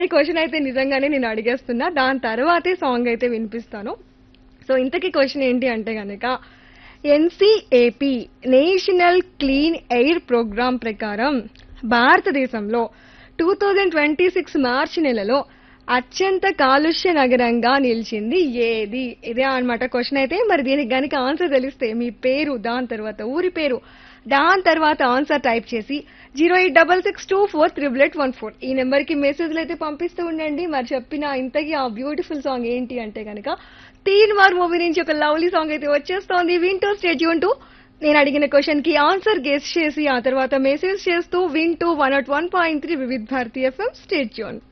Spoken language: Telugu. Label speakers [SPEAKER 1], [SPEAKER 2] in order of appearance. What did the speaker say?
[SPEAKER 1] ఈ క్వశ్చన్ అయితే నిజంగానే నేను అడిగేస్తున్నా దాని తర్వాతే సాంగ్ అయితే వినిపిస్తాను సో ఇంతకీ క్వశ్చన్ ఏంటి అంటే గనక NCAP national clean air programme ప్రకారం భారతదేశంలో టూ థౌజండ్ ట్వంటీ సిక్స్ మార్చి నెలలో అత్యంత కాలుష్య నగరంగా నిలిచింది ఏది ఇదే అన్నమాట క్వశ్చన్ అయితే మరి దీనికి గనుక ఆన్సర్ తెలిస్తే మీ పేరు దాని తర్వాత ఊరి పేరు దాని తర్వాత ఆన్సర్ టైప్ చేసి zero eight double six two four triple eight one four ఈ నెంబర్కి మెసేజ్లు అయితే పంపిస్తూ ఉండండి మరి చెప్పిన ఇంతకీ ఆ బ్యూటిఫుల్ సాంగ్ ఏంటి అంటే కనుక తీన్ వార్ మూవీ నుంచి ఒక లవ్లీ సాంగ్ అయితే వచ్చేస్తోంది వింటూ స్టేజ్ ఉంటూ నేను అడిగిన క్వశ్చన్ కి ఆన్సర్ గెస్ చేసి ఆ తర్వాత మెసేజ్ చేస్తూ వింటూ one not one point three Vividh Bharati FM state యూన్